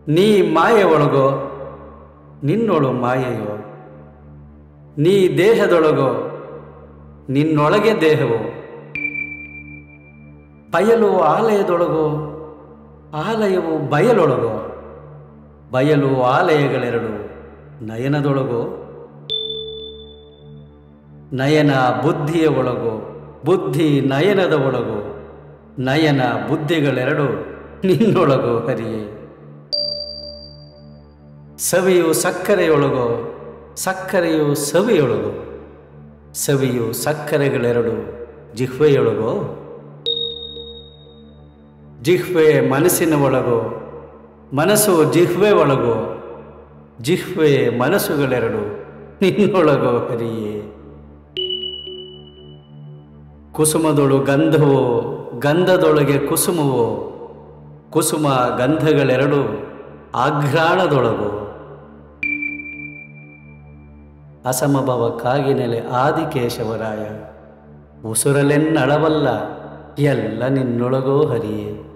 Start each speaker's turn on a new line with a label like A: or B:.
A: ನೀ ಮಾಯೆ ಒಳಗೋ ನಿನ್ನೊಳು ಮಾಯೆಯೋ ನೀ ದೇಹದೊಳಗೋ ನಿನ್ನೊಳಗೆ ದೇಹವೋ ಬಯಲು ಆಲಯದೊಳಗೋ ಆಲಯವು ಬಯಲೊಳಗೋ ಬಯಲು ಆಲಯಗಳೆರಡು ನಯನದೊಳಗೋ ನಯನ ಬುದ್ಧಿಯ ಒಳಗೋ ಬುದ್ಧಿ ನಯನದ ಒಳಗೋ ನಯನ ಬುದ್ಧಿಗಳೆರಡು ನಿನ್ನೊಳಗೋ ಹರಿಯೇ ಸವಿಯು ಸಕ್ಕರೆಯೊಳಗೋ ಸಕ್ಕರೆಯು ಸವಿಯೊಳಗೋ ಸವಿಯು ಸಕ್ಕರೆಗಳೆರಡು ಜಿಹ್ವೆಯೊಳಗೋ ಜಿಹ್ವೆ ಮನಸ್ಸಿನ ಒಳಗೋ ಮನಸ್ಸು ಜಿಹ್ವೆ ಒಳಗೋ ಜಿಹ್ವೆ ಮನಸ್ಸುಗಳೆರಡು ನಿನ್ನೊಳಗೋ ಹರಿಯೇ ಕುಸುಮದೊಳು ಗಂಧವೋ ಗಂಧದೊಳಗೆ ಕುಸುಮವೋ ಕುಸುಮ ಗಂಧಗಳೆರಡು ಆಘ್ರಾಣದೊಳಗೋ ಅಸಮಭವ ಕಾಗಿನೆಲೆ ಆದಿಕೇಶವರಾಯ ಉಸುರಲೆನ್ನಳವಲ್ಲ ಎಲ್ಲ ನಿನ್ನೊಳಗೋ ಹರಿಯೇ